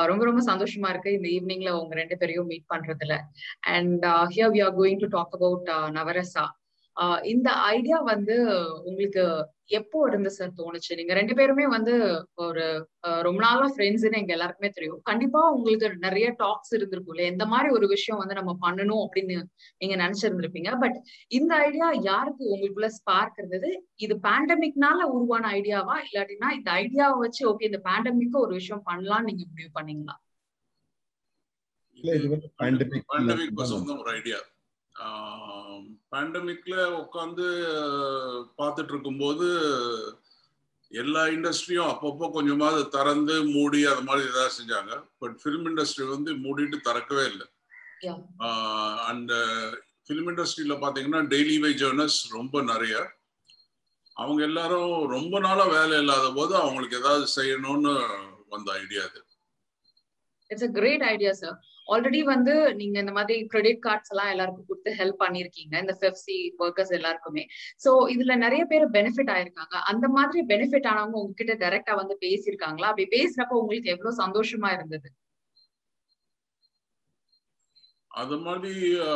ரொம்ப ரொம்ப சந்தோஷமா இருக்கு இந்த ஈவினிங்ல உங்க ரெண்டு பேரையும் மீட் பண்றதுல and here we are going to talk about Navarasa இந்த ஐடியா வந்து உங்களுக்கு எப்போ இருந்து சார் தோணுச்சு நீங்க ரெண்டு பேருமே வந்து ஒரு ரொம்ப நாளா ஃப்ரெண்ட்ஸ்னு எங்க எல்லாருக்குமே தெரியும் கண்டிப்பா உங்களுக்கு நிறைய டாக்ஸ் இருந்திருக்கும்ல எந்த மாதிரி ஒரு விஷயம் வந்து நம்ம பண்ணணும் அப்படின்னு நீங்க நினைச்சிருந்திருப்பீங்க பட் இந்த ஐடியா யாருக்கு உங்களுக்குள்ள ஸ்பார்க் இருந்தது இது பேண்டமிக்னால உருவான ஐடியாவா இல்லாட்டினா இந்த ஐடியாவை வச்சு ஓகே இந்த பேண்டமிக்கு ஒரு விஷயம் பண்ணலாம்னு நீங்க முடிவு பண்ணீங்களா இல்ல இது வந்து பேண்டமிக் பேண்டமிக் வந்து ஒரு ஐடியா பேண்டமிக்ல உட்காந்து பார்த்துட்டு இருக்கும்போது எல்லா இண்டஸ்ட்ரியும் அப்பப்போ கொஞ்சமாவது திறந்து மூடி அது மாதிரி ஏதாவது செஞ்சாங்க பட் ஃபிலிம் இண்டஸ்ட்ரி வந்து மூடிட்டு திறக்கவே இல்லை அந்த ஃபிலிம் இண்டஸ்ட்ரியில பாத்தீங்கன்னா டெய்லி வேஜ் ஏர்னர்ஸ் ரொம்ப நிறைய அவங்க எல்லாரும் ரொம்ப நாளா வேலை இல்லாத போது அவங்களுக்கு ஏதாவது செய்யணும்னு வந்த ஐடியா இது it's a great idea sir already வந்து நீங்க இந்த மாதிரி கிரெடிட் கார்ட்ஸ் எல்லாம் எல்லாருக்கும் கொடுத்து ஹெல்ப் பண்ணிருக்கீங்க இந்த ஃபெஃப்சி ஒர்க்கர்ஸ் எல்லாருக்குமே சோ இதுல நிறைய பேர் பெனிஃபிட் ஆயிருக்காங்க அந்த மாதிரி பெனிஃபிட் ஆனவங்க உங்ககிட்ட டைரக்டா வந்து பேசியிருக்காங்களா அப்படி பேசுறப்ப உங்களுக்கு எவ்வளவு சந்தோஷமா இருந்தது அது மாதிரி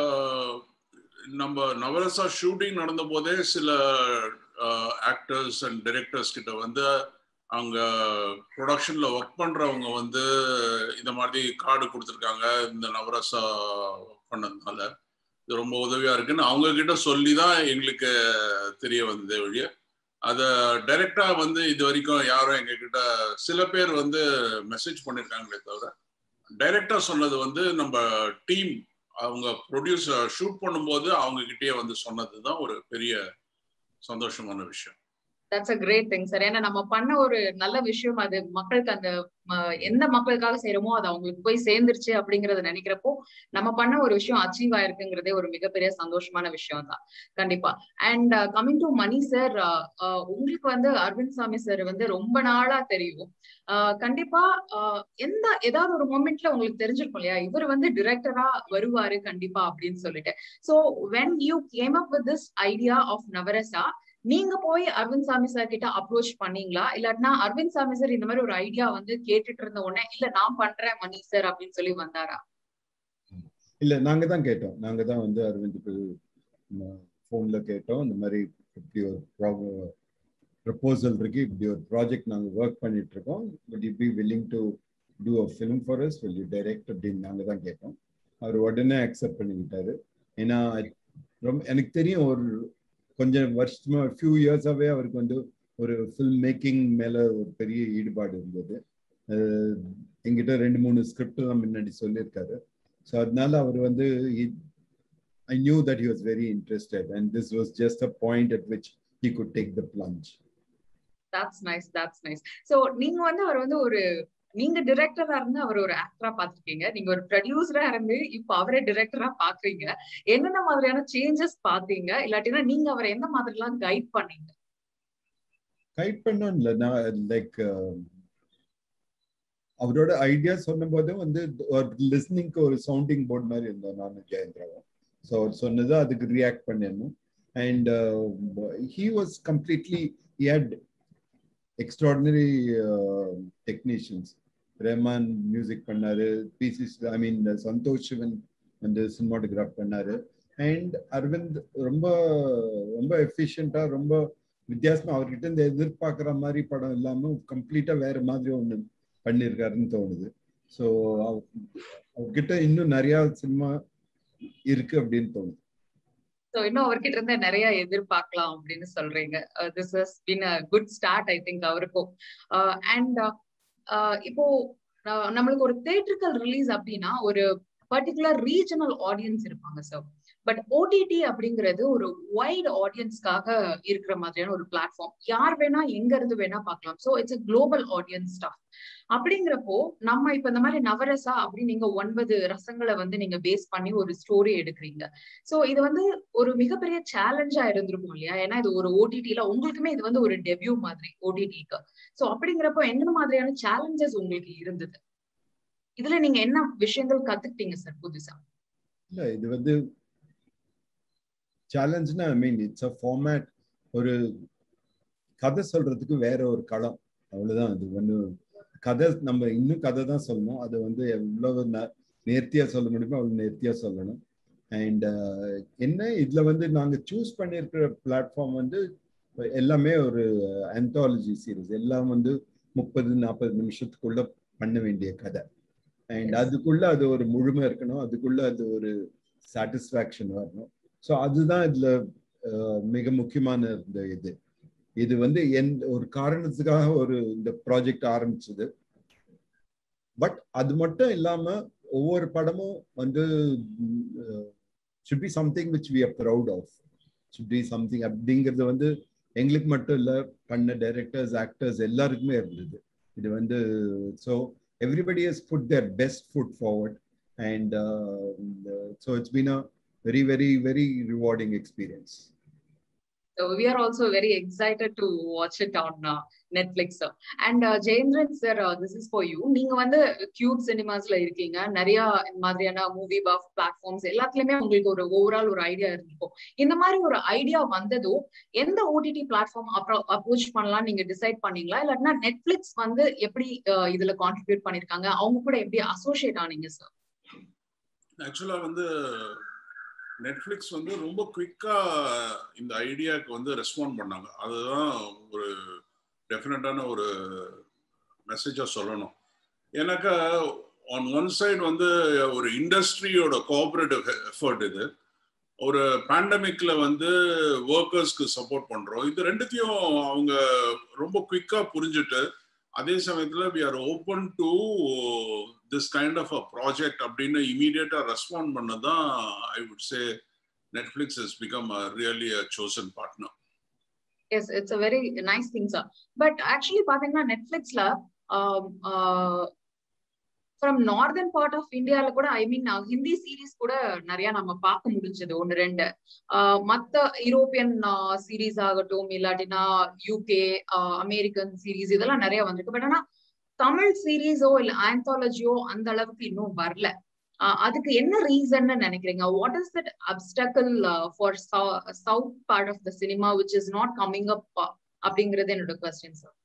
நம்ம நவரசா ஷூட்டிங் நடந்த போதே சில ஆக்டர்ஸ் அண்ட் டைரக்டர்ஸ் கிட்ட வந்து அங்க ப்ரொடக்ஷன்ல ஒர்க் பண்றவங்க வந்து இந்த மாதிரி கார்டு கொடுத்துருக்காங்க இந்த நவரசா பண்ணதுனால இது ரொம்ப உதவியா இருக்குன்னு அவங்க கிட்ட சொல்லி தான் எங்களுக்கு தெரிய வந்ததே வழிய அதை டைரக்டா வந்து இது வரைக்கும் யாரும் எங்க கிட்ட சில பேர் வந்து மெசேஜ் பண்ணிருக்காங்களே தவிர டைரக்டா சொன்னது வந்து நம்ம டீம் அவங்க ப்ரொடியூஸ் ஷூட் பண்ணும்போது அவங்க கிட்டயே வந்து சொன்னதுதான் ஒரு பெரிய சந்தோஷமான விஷயம் that's a great thing sir ஏன்னா நம்ம பண்ண ஒரு நல்ல விஷயம் அது மக்களுக்கு அந்த எந்த மக்களுக்காக செய்யறோமோ அது அவங்களுக்கு போய் சேர்ந்துருச்சு அப்படிங்கறத நினைக்கிறப்போ நம்ம பண்ண ஒரு விஷயம் அச்சீவ் ஆயிருக்குங்கிறதே ஒரு மிகப்பெரிய சந்தோஷமான விஷயம் தான் கண்டிப்பா and coming to Mani sir உங்களுக்கு வந்து அரவிந்த் சாமி சார் வந்து ரொம்ப நாளா தெரியும் கண்டிப்பா எந்த ஏதாவது ஒரு மூமெண்ட்ல உங்களுக்கு தெரிஞ்சிருக்கும் இல்லையா இவர் வந்து டிரெக்டரா வருவாரு கண்டிப்பா அப்படின்னு சொல்லிட்டு so when you came up with this idea of Navarasa நீங்க போய் அரவிந்த் சாமி சார் கிட்ட அப்ரோச் பண்ணீங்களா இல்லாட்டினா அரவிந்த் சாமி சார் இந்த மாதிரி ஒரு ஐடியா வந்து கேட்டுட்டு இருந்த உடனே இல்ல நான் பண்றேன் மணி சார் அப்படின்னு சொல்லி வந்தாரா இல்ல நாங்க தான் கேட்டோம் நாங்க தான் வந்து அரவிந்துக்கு போன்ல கேட்டோம் இந்த மாதிரி இப்படி ஒரு ப்ரப்போசல் இருக்கு இப்படி ஒரு ப்ராஜெக்ட் நாங்க ஒர்க் பண்ணிட்டு இருக்கோம் but you be willing to do a film for us will you direct அப்படின்னு நாங்க தான் கேட்டோம் அவர் உடனே அக்செப்ட் பண்ணிக்கிட்டாரு ஏன்னா ரொம்ப எனக்கு தெரியும் ஒரு கொஞ்சம் வருஷமா ஃபியூ இயர்ஸாவே அவருக்கு வந்து ஒரு ஃபில்ம் மேக்கிங் மேல ஒரு பெரிய ஈடுபாடு இருந்தது எங்கிட்ட ரெண்டு மூணு ஸ்கிரிப்ட் தான் முன்னாடி சொல்லியிருக்காரு ஸோ அதனால அவர் வந்து I knew that he was very interested and this was just a point at which he could take the plunge that's nice that's nice so நீங்க வந்து அவர் வந்து ஒரு நீங்க டிரெக்டரா இருந்து அவர் ஒரு ஆக்டரா பாத்துருக்கீங்க நீங்க ஒரு ப்ரொடியூசரா இருந்து இப்ப அவரே டிரெக்டரா பாக்குறீங்க என்னென்ன மாதிரியான சேஞ்சஸ் பாத்தீங்க இல்லாட்டினா நீங்க அவரை எந்த மாதிரி எல்லாம் கைட் பண்ணீங்க கைட் பண்ணோம் இல்ல நான் லைக் அவரோட ஐடியா சொன்ன போது வந்து லிஸ்னிங்க்கு ஒரு சவுண்டிங் போர்ட் மாதிரி இருந்தோம் நானும் ஜெயந்திராவும் ஸோ அவர் சொன்னது அதுக்கு ரியாக்ட் பண்ணிடணும் and he was completely had extraordinary technicians Rahman music பண்ணாரு PC I mean Santosh Sivan வந்து சினிமாட்டோகிராஃப் பண்ணாரு அண்ட் அரவிந்த் ரொம்ப ரொம்ப எஃபிஷியண்டா ரொம்ப வித்தியாசமா அவர்கிட்ட இந்த எதிர்பார்க்குற மாதிரி படம் இல்லாம கம்ப்ளீட்டா வேற மாதிரி ஒண்ணு பண்ணியிருக்காருன்னு தோணுது ஸோ அவர்கிட்ட இன்னும் நிறைய சினிமா இருக்கு அப்படின்னு தோணுது ஸோ இன்னும் அவர்கிட்ட இருந்து நிறைய எதிர்பார்க்கலாம் அப்படின்னு சொல்றீங்க this has been a good start I think அவருக்கும் அண்ட் இப்போ நம்மளுக்கு ஒரு தேட்டரிக்கல் ரிலீஸ் அப்படின்னா ஒரு பர்டிகுலர் ரீஜனல் ஆடியன்ஸ் இருப்பாங்க சார் பட் ஓடிடி அப்படிங்கிறது ஒரு வைட் ஆடியன்ஸ்க்காக இருக்கிற மாதிரியான ஒரு பிளாட்ஃபார்ம் யார் வேணா எங்க இருந்து வேணா பார்க்கலாம் so it's a global audience stuff அப்படிங்கிறப்போ நம்ம இப்ப இந்த மாதிரி நவரசா அப்படின்னு நீங்க ஒன்பது ரசங்களை வந்து நீங்க பேஸ் பண்ணி ஒரு ஸ்டோரி எடுக்கிறீங்க சோ இது வந்து ஒரு மிகப்பெரிய சேலஞ்சா இருந்திருக்கும் இல்லையா ஏன்னா இது ஒரு ஓடிடில உங்களுக்குமே இது வந்து ஒரு டெபியூ மாதிரி ஓடிடிக்கு சோ அப்படிங்கிறப்போ என்ன மாதிரியான சேலஞ்சஸ் உங்களுக்கு இருந்தது இதுல நீங்க என்ன விஷயங்கள் கத்துக்கிட்டீங்க சார் புதுசா இல்ல இது வந்து சேலஞ்ச்னா ஐ மீன் இட்ஸ் அ ஃபார்மேட் ஒரு கதை சொல்றதுக்கு வேற ஒரு களம் அவ்வளவுதான் அது ஒன்று கதை நம்ம இன்னும் கதை தான் சொல்லணும் அது வந்து எவ்வளவு ந- நேர்த்தியா சொல்ல முடியுமோ அவ்வளவு நேர்த்தியா சொல்லணும் அண்ட் என்ன இதுல வந்து நாங்க சூஸ் பண்ணியிருக்கிற பிளாட்ஃபார்ம் வந்து எல்லாமே ஒரு ஆந்தாலஜி சீரிஸ் எல்லாம் வந்து முப்பது நாற்பது நிமிஷத்துக்குள்ள பண்ண வேண்டிய கதை அண்ட் Yes. அதுக்குள்ள அது ஒரு முழுமை இருக்கணும் அதுக்குள்ள அது ஒரு சாட்டிஸ்ஃபேக்ஷன் வரணும் ஸோ அதுதான் இதுல அஹ், மிக முக்கியமான இந்த இது இது வந்து என் ஒரு காரணத்துக்காக ஒரு இந்த ப்ராஜெக்ட் ஆரம்பிச்சது பட் அது மட்டும் இல்லாம ஒவ்வொரு படமும் வந்து should be something which we are proud of should be something அப்படிங்கிறது வந்து எங்களுக்கு மட்டும் இல்ல பண்ண டைரக்டர்ஸ் ஆக்டர்ஸ் எல்லாருக்குமே இருந்தது இது வந்து so everybody has put their best foot forward and so it's been a very very very rewarding experience So we are also very excited to watch it on uh, Netflix. Sir. And uh, Jayendran sir, uh, this is for you. நீங்க வந்து cute சினிமாஸ்ல இருக்கீங்க நிறைய இந்த மாதிரியான movie buff platforms எல்லாத்துலயுமே உங்களுக்கு ஒரு overall ஒரு ஐடியா இருந்திருக்கும் இந்த மாதிரி ஒரு ஐடியா வந்ததோ எந்த ஓடிடி பிளாட்ஃபார்ம் அப்புறம் அப்ரோச் பண்ணலாம் நீங்க டிசைட் பண்ணீங்களா இல்லாட்டினா நெட்ஃபிளிக்ஸ் வந்து எப்படி uh, இதுல கான்ட்ரிபியூட் பண்ணிருக்காங்க அவங்க கூட எப்படி அசோசியேட் ஆனீங்க சார் ஆக்சுவலா வந்து நெட்ஃப்ளிக்ஸ் வந்து ரொம்ப குவிக்கா இந்த ஐடியாவுக்கு வந்து ரெஸ்பாண்ட் பண்ணாங்க அதுதான் ஒரு டெஃபினட்டான ஒரு மெசேஜா சொல்லணும் எனக்கு ஆன் ஒன் சைடு வந்து ஒரு இண்டஸ்ட்ரியோட கோஆபரேட்டிவ் எஃபர்ட் இது ஒரு பேண்டமிக்ல வந்து ஒர்க்கர்ஸ்க்கு சப்போர்ட் பண்றோம் இது ரெண்டுத்தையும் அவங்க ரொம்ப குவிக்கா புரிஞ்சுட்டு அதே சமயத்துல we are open to this kind of a project அப்படின்னு இமீடியட்டா ரெஸ்பாண்ட் பண்ணதான் I would say Netflix is become really a chosen partner yes it's a very nice thing sir but actually பாத்தீங்கன்னா நெட்ஃபிளிக்ஸ்ல ஃப்ரம் நார்தன் பார்ட் ஆஃப் இந்தியால கூட ஐ மீன் Hindi series கூட நிறைய நம்ம பார்க்க முடிஞ்சது ஒன்னு ரெண்டு ஆஹ் மத்த யூரோப்பியன் சீரீஸ் ஆகட்டும் இல்லாட்டினா யூகே அமெரிக்கன் சீரீஸ் இதெல்லாம் நிறைய வந்திருக்கு பட் ஆனா தமிழ் சீரீஸோ இல்ல ஆந்தாலஜியோ அந்த அளவுக்கு இன்னும் வரல ஆஹ் அதுக்கு என்ன ரீசன் நினைக்கிறீங்க what is that obstacle for south part of the cinema which is not coming up அப்படிங்கிறது என்னோட கொஸ்டின் சார்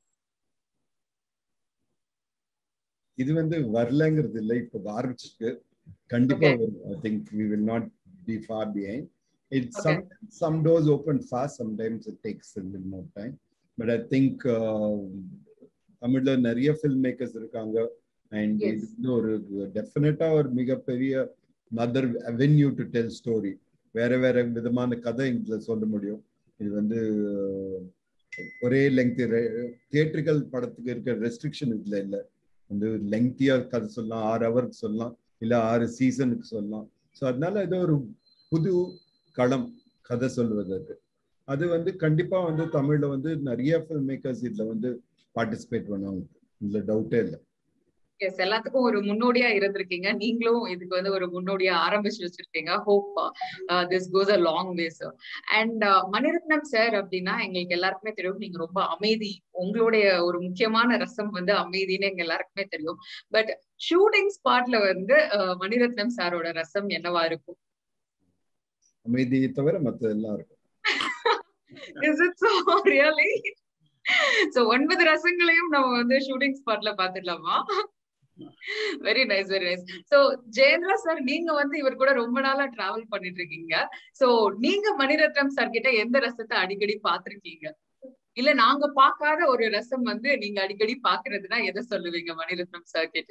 இது வந்து வரலங்கிறது இல்லை இப்போ ஆரம்பிச்சிருக்கு கண்டிப்பா I think we will not be far behind it some some doors open fast sometimes it takes little more time but I think தமிழ்ல நிறைய ஃபில்ம் மேக்கர்ஸ் இருக்காங்க அண்ட் இது வந்து ஒரு டெஃபினட்டா ஒரு மிகப்பெரிய another avenue to tell story வேற வேற விதமான கதை இதுல சொல்ல முடியும் இது வந்து ஒரே லெங்க் தியேட்டர்கள் படத்துக்கு இருக்கிற ரெஸ்ட்ரிக்ஷன் இதுல இல்லை வந்து லெங்க்தியா கதை சொல்லலாம் ஆறு ஹவருக்கு சொல்லலாம் இல்ல ஆறு சீசனுக்கு சொல்லலாம் ஸோ அதனால ஏதோ ஒரு புது களம் கதை சொல்வதற்கு அது வந்து கண்டிப்பா வந்து தமிழ்ல வந்து நிறைய ஃபில்ம் மேக்கர்ஸ் இதுல வந்து பார்ட்டிசிபேட் பண்ணுவாங்க இதுல டவுட்டே இல்லை எஸ் எல்லாத்துக்கும் ஒரு முன்னோடியா இருந்திருக்கீங்க நீங்களும் இதுக்கு வந்து ஒரு முன்னோடியா ஆரம்பிச்சு வச்சிருக்கீங்க hope this goes a long way sir and Mani Ratnam sir அப்படின்னா எங்களுக்கு எல்லாருக்குமே தெரியும் நீங்க ரொம்ப அமைதி உங்களுடைய ஒரு முக்கியமான ரசம் வந்து அமைதின்னு எங்க எல்லாருக்குமே தெரியும் பட் ஷூட்டிங் ஸ்பாட்ல வந்து மணிரத்னம் சாரோட ரசம் என்னவா இருக்கும் அமைதியை தவிர மத்த எல்லாம் இருக்கும் is it so really so ஒன்பது ரசங்களையும் நம்ம வந்து ஷூட்டிங் ஸ்பாட்ல பாத்துடலாமா very nice very nice so Jayendra sir நீங்க வந்து இவர் கூட ரொம்ப நாளா டிராவல் பண்ணிட்டு இருக்கீங்க சோ நீங்க மணிரத்னம் சார் கிட்ட எந்த ரசத்தை அடிக்கடி பாத்திருக்கீங்க இல்ல நாங்க பார்க்காத ஒரு ரசம் வந்து நீங்க அடிக்கடி பாக்குறதுனா எதை சொல்லுவீங்க மணிரத்னம் சார் கிட்ட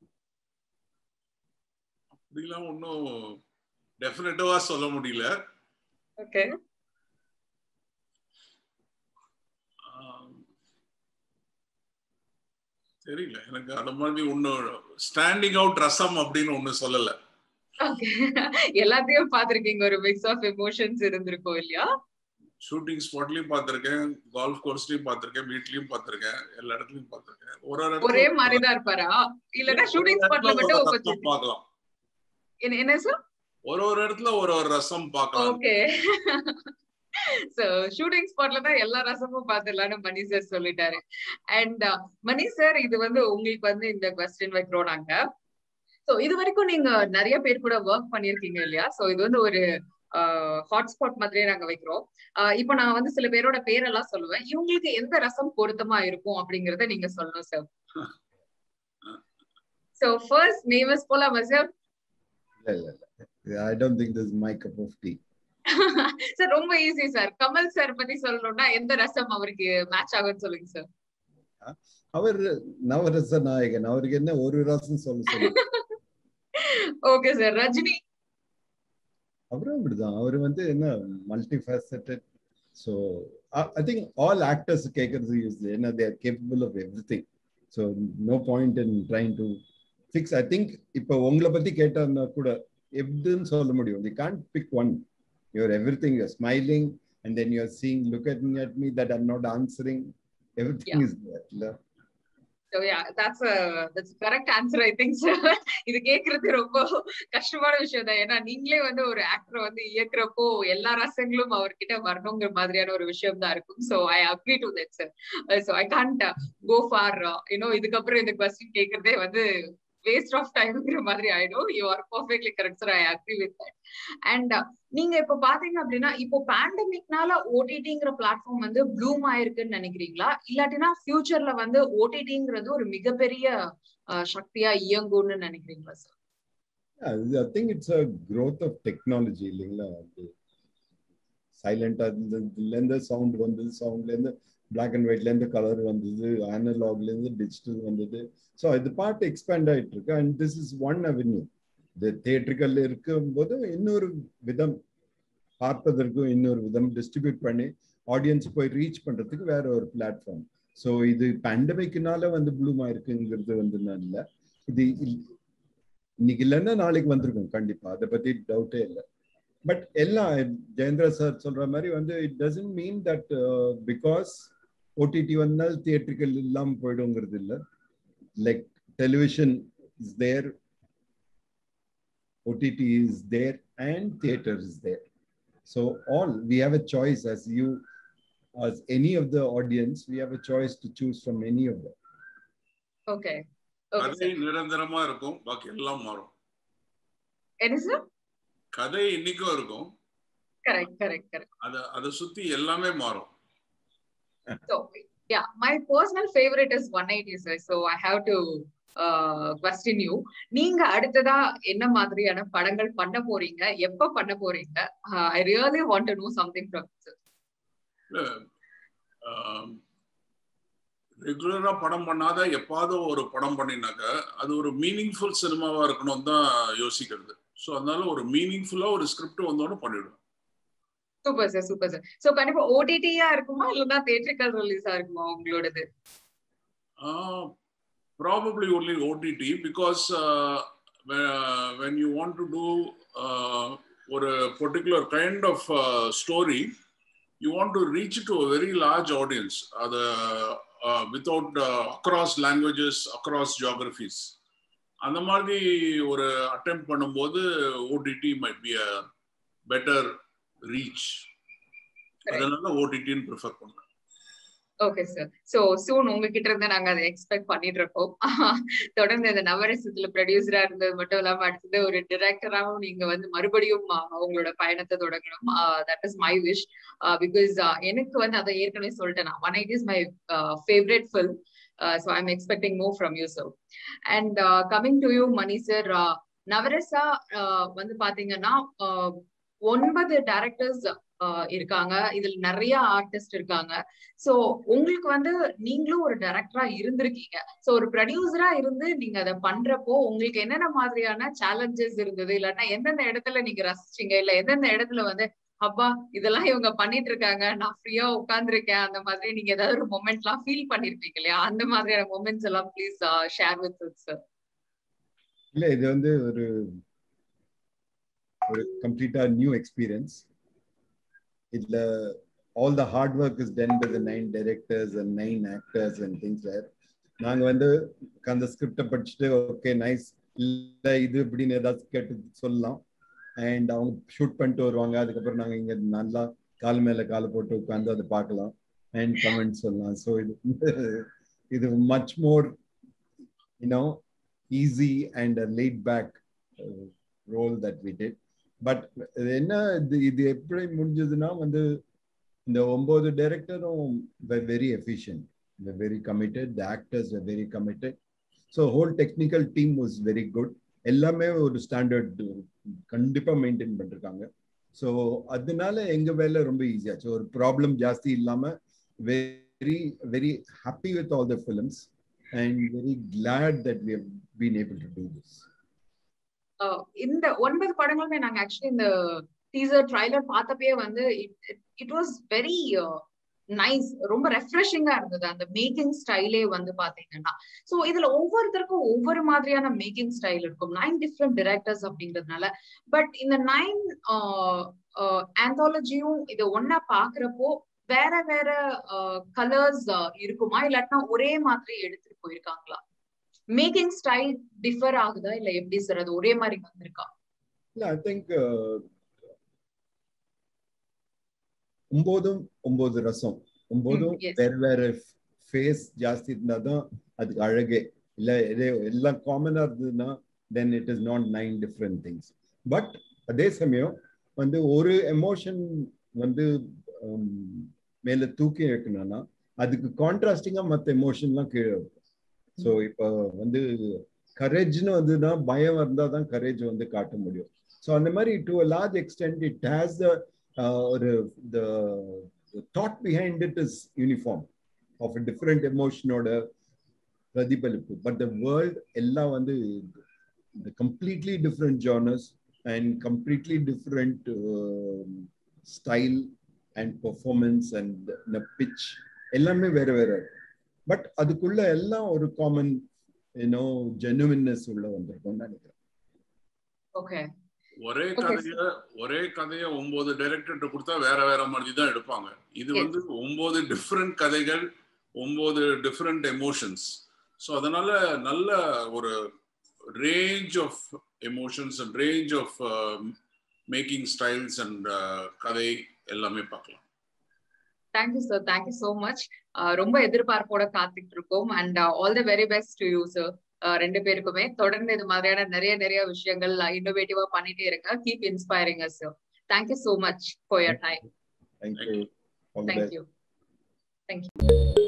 அப்படிலாம் ஒன்றும் டெஃபினட்டிவா சொல்ல முடியல ஓகே தெரியல எனக்கு அந்த மாதிரி ஒண்ணு ஸ்டாண்டிங் அவுட் ரசம் அப்படின்னு ஒண்ணு சொல்லல எல்லாத்தையும் பாத்திருக்கீங்க ஒரு மிக்ஸ் ஆஃப் எமோஷன்ஸ் இருந்திருக்கும் இல்லையா ஷூட்டிங் ஸ்பாட்லயும் பாத்திருக்கேன் கோல்ஃப் கோர்ஸ்லயும் பாத்திருக்கேன் வீட்லயும் பாத்திருக்கேன் எல்லா இடத்துலயும் பாத்திருக்கேன் ஒரு ஒரு ஒரே மாதிரிதான் இருப்பாரா இல்லன்னா ஷூட்டிங் ஸ்பாட்ல மட்டும் பார்க்கலாம் என்ன சார் ஒரு ஒரு இடத்துல ஒரு ஒரு ரசம் பார்க்கலாம் ஓகே சோ ஷூட்டிங் ஸ்பாட்ல தான் எல்லா ரசமும் பாத்துடலாம்னு மணி சார் சொல்லிட்டாரு அண்ட் மணி சார் இது வந்து உங்களுக்கு வந்து இந்த கொஸ்டின் வைக்கிறோம் நாங்க சோ இது வரைக்கும் நீங்க நிறைய பேர் கூட ஒர்க் பண்ணிருக்கீங்க இல்லையா சோ இது வந்து ஒரு ஹாட்ஸ்பாட் மாதிரியே நாங்க வைக்கிறோம் இப்போ நான் வந்து சில பேரோட பேரெல்லாம் சொல்லுவேன் இவங்களுக்கு எந்த ரசம் பொருத்தமா இருக்கும் அப்படிங்கறத நீங்க சொல்லணும் sir So first name is போலாமா சார் இல்ல இல்ல இல்ல I don't think this my cup of tea sir ரொம்ப ஈஸி சார் கமல் சார் பத்தி சொல்லணும்னா எந்த ரசம் அவருக்கு மேட்ச் ஆகும்னு சொல்லுங்க சார் அவர் நவரச நாயகன் அவருக்கு என்ன ஒரு ரசம் சொல்ல சொல்லுங்க ஓகே சார் ரஜினி அவரும் அப்படிதான் அவர் வந்து என்ன multifaceted so I think all actors கேட்கறது யூஸ் ஏன்னா they're capable of everything so no point in trying to fix I think இப்போ உங்களை பத்தி கேட்டாருன்னா கூட எப்படின்னு சொல்ல முடியும் they can't pick one your everything you're smiling and then you're seeing look at me at me that I'm not answering everything is இல்லை So yeah, that's a that's a correct answer I think sir. இது கேக்குறது ரொம்ப கஷ்டமான விஷயம் தான் ஏன்னா நீங்களே வந்து ஒரு ஆக்டர் வந்து இயக்குறப்போ எல்லா ரசங்களும் அவர்கிட்ட வரணுங்கிற மாதிரியான ஒரு விஷயம் தான் இருக்கும் so I agree to that sir so I can't go for you know இதுக்கப்புறம் இந்த கொஸ்டின் கேக்குறதே வந்து வேஸ்ட் ஆஃப் டைம்ங்கிற மாதிரி ஆயிடும் you are perfectly correct sir I agree with that and நீங்க இப்ப பாத்தீங்க அப்படின்னா இப்போ பேண்டமிக்னால ஓடிடிங்கிற பிளாட்ஃபார்ம் வந்து ப்ளூம் ஆயிருக்குன்னு நினைக்கிறீங்களா இல்லாட்டினா ஃபியூச்சர்ல வந்து ஓடிடிங்கிறது ஒரு மிகப்பெரிய சக்தியா இயங்கும்னு நினைக்கிறீங்களா sir I think it's a growth of technology இல்லைங்களா அது சைலண்டா இருந்ததுல இருந்து சவுண்ட் வந்தது சவுண்ட்ல இருந்து பிளாக் அண்ட் ஒயிட்ல இருந்து கலர் வந்தது அனலாக்ல இருந்து டிஜிட்டல் வந்தது ஸோ இது பார்ட் எக்ஸ்பேண்ட் ஆயிட்டு இருக்கு and this is one avenue இது தியேட்டர்கள் இருக்கும்போது இன்னொரு விதம் பார்ப்பதற்கும் இன்னொரு விதம் டிஸ்ட்ரிபியூட் பண்ணி ஆடியன்ஸ் போய் ரீச் பண்றதுக்கு வேற ஒரு பிளாட்ஃபார்ம் ஸோ இது பேண்டமிக்னால வந்து ப்ளூமா இருக்குங்கிறது வந்து இல்லை இது இன்னைக்கு இல்லைன்னா நாளைக்கு வந்திருக்கும் கண்டிப்பா அதை பத்தி டவுட்டே இல்லை பட் எல்லாம் ஜெயேந்திர சார் சொல்ற மாதிரி வந்து it doesn't mean that because OTT வந்தால் தியேட்டர்கள் இல்லாம போயிடுங்கிறது இல்லை like television is there OTT is there and theater is there. So all we have a choice as you, as any of the audience, we have a choice to choose from any of them. Okay. கதை நிரந்தரமா இருக்கும் பாக்கி எல்லாம் மாறும் என்ன sir கதை இன்னைக்கும் இருக்கும் கரெக்ட் கரெக்ட் கரெக்ட் அத அதை சுத்தி எல்லாமே மாறும் So yeah, my personal favorite is 180 sir. So I have to question you நீங்க அடுத்ததா என்ன மாதிரியான படங்கள் பண்ண போறீங்க எப்ப பண்ண போறீங்க I really want to know something from ரெகுலரா படம் பண்ணாத எப்பாவது ஒரு படம் பண்ணினாக்க அது ஒரு மீனிங்ஃபுல் சினிமாவா இருக்கணும் தான் யோசிக்கிறது ஸோ அதனால ஒரு மீனிங்ஃபுல்லா ஒரு ஸ்கிரிப்ட் வந்தோன்னு பண்ணிடுவேன் super sir super sir so கண்டிப்பா ஓடிடியா இருக்குமா இல்லைன்னா தேட்டரிக்கல் ரிலீஸா இருக்குமா உங்களோடது probably only OTT because uh, when you want to do uh, or a particular kind of uh, story, you want to reach to a very large audience uh, without across languages, across geographies. அந்த மாதிரி ஒரு attempt பண்ணும்போது OTT might be a better reach அதனால ஓடிடின்னு prefer பண்ணுவேன் okay sir so soon உங்ககிட்ட இருந்து நாங்க அதை எக்ஸ்பெக்ட் பண்ணிட்டு இருக்கோம் தொடர்ந்து இந்த நவரசத்துல ப்ரொடியூசரா இருந்தது மட்டும் இல்லாம அடுத்தது ஒரு டிரெக்டராகவும் நீங்க வந்து மறுபடியும் உங்களோட பயணத்தை தொடங்கணும் that is my wish because எனக்கு வந்து அதை ஏற்கனவே சொல்லிட்டேன் நான் one it is my favourite film so I am expecting more from you sir and coming to you Mani sir Navarasa வந்து பாத்தீங்கன்னா ஒன்பது டேரக்டர்ஸ் இருக்காங்க இதுல நிறைய ஆர்டிஸ்ட் இருக்காங்க சோ உங்களுக்கு வந்து நீங்களும் ஒரு டைரக்டரா இருந்திருக்கீங்க சோ ஒரு ப்ரொடியூசரா இருந்து நீங்க அதை பண்றப்போ உங்களுக்கு என்னென்ன மாதிரியான சேலஞ்சஸ் இருந்தது இல்லைன்னா எந்தெந்த இடத்துல நீங்க ரசிச்சீங்க இல்ல எந்தெந்த இடத்துல வந்து அப்பா இதெல்லாம் இவங்க பண்ணிட்டு இருக்காங்க நான் ஃப்ரீயா உட்காந்துருக்கேன் அந்த மாதிரி நீங்க ஏதாவது ஒரு மொமெண்ட் எல்லாம் ஃபீல் பண்ணிருப்பீங்க இல்லையா அந்த மாதிரியான மொமெண்ட்ஸ் எல்லாம் ப்ளீஸ் ஷேர் வித் சார் இல்ல இது வந்து ஒரு ஒரு கம்ப்ளீட்டா நியூ எக்ஸ்பீரியன்ஸ் இதுல all the hard work is done by the nine directors and nine actors and things like நாங்க வந்து அந்த ஸ்கிரிப்டை படிச்சுட்டு ஓகே நைஸ் இல்ல இது இப்படின்னு ஏதாவது கேட்டு சொல்லலாம் அண்ட் அவங்க ஷூட் பண்ணிட்டு வருவாங்க அதுக்கப்புறம் நாங்க இங்க நல்லா கால் மேல கால் போட்டு உட்காந்து அதை பார்க்கலாம் அண்ட் கமெண்ட் சொல்லலாம் ஸோ இது இது much more you know easy and laid back role that we did but என்ன இது இது எப்படி முடிஞ்சதுன்னா வந்து இந்த ஒன்பது டைரக்டரும் very efficient were very committed. The actors were very committed. So whole technical team was very good. எல்லாமே ஒரு ஸ்டாண்டர்ட் கண்டிப்பா மெயின்டைன் பண்ணிருக்காங்க ஸோ அதனால எங்க வேலை ரொம்ப ஈஸியாச்சு ஒரு ப்ராப்ளம் ஜாஸ்தி இல்லாம very very happy with all the films and very glad that we been able to do this இந்த ஒன்பது படங்களுமே நாங்க ஆக்சுவலி இந்த டீசர் ட்ரைலர் பார்த்தப்பயே வந்து இட் வாஸ் வெரி நைஸ் ரொம்ப ரெஃப்ரெஷிங்கா இருந்தது அந்த மேக்கிங் ஸ்டைலே வந்து பாத்தீங்கன்னா சோ இதுல ஒவ்வொருத்தருக்கும் ஒவ்வொரு மாதிரியான மேக்கிங் ஸ்டைல் இருக்கும் நைன் டிஃப்ரெண்ட் டிரெக்டர்ஸ் அப்படிங்கிறதுனால பட் இந்த நைன் ஆந்தாலஜியும் இதை ஒன்னா பாக்குறப்போ வேற வேற கலர்ஸ் இருக்குமா இல்லாட்டினா ஒரே மாதிரி எடுத்துட்டு போயிருக்காங்களா மேக்கிங் ஸ்டைல் டிஃபர் ஆகுதா இல்ல எப்படி சார் அது ஒரே மாதிரி வந்திருக்கா இல்ல ஐ திங்க் ஒன்பதும் ஒன்பது ரசம் ஒன்பதும் வேற வேற ஃபேஸ் ஜாஸ்தி இருந்தாதான் அதுக்கு அழகே இல்ல இதே எல்லாம் காமனா இருந்ததுன்னா then it is not nine different things but அதே சமயம் வந்து ஒரு எமோஷன் வந்து மேல தூக்கி வைக்கணும்னா அதுக்கு கான்ட்ராஸ்டிங்கா மற்ற எமோஷன்லாம் கீழே இருக்கும் ஸோ இப்போ வந்து கரேஜ்னு வந்துன்னா பயம் இருந்தால் தான் கரேஜ் வந்து காட்ட முடியும் ஸோ அந்த மாதிரி to a large extent it has the ஒரு the thought behind it is uniform of a different எமோஷனோட பிரதிபலிப்பு பட் த வேர்ல்ட் எல்லாம் வந்து completely different genres and completely different style and performance and pitch எல்லாமே வேற வேற பட் அதுக்குள்ள எல்லாம் ஒரு காமன் யூனோ ஜெனுவின்னஸ் உள்ள வந்திருக்கும்னு நினைக்கிறேன் ஓகே ஒரே கதைய ஒரே கதைய ஒன்பது டைரக்டர் கொடுத்தா வேற வேற மாதிரி தான் எடுப்பாங்க இது வந்து ஒன்பது டிஃப்ரெண்ட் கதைகள் ஒன்பது டிஃப்ரெண்ட் எமோஷன்ஸ் ஸோ அதனால நல்ல ஒரு range of emotions and range of making styles and கதை எல்லாமே பார்க்கலாம் thank you sir thank you so much ரொம்ப எதிர்பார்ப்போட காத்துட்டு இருக்கோம் and all the very best to you sir ரெண்டு பேருக்குமே தொடர்ந்து இது மாதிரியான நிறைய நிறைய விஷயங்கள் இன்னோவேட்டிவா பண்ணிட்டே இருங்க keep inspiring us sir thank you so much for your time thank you thank you thank you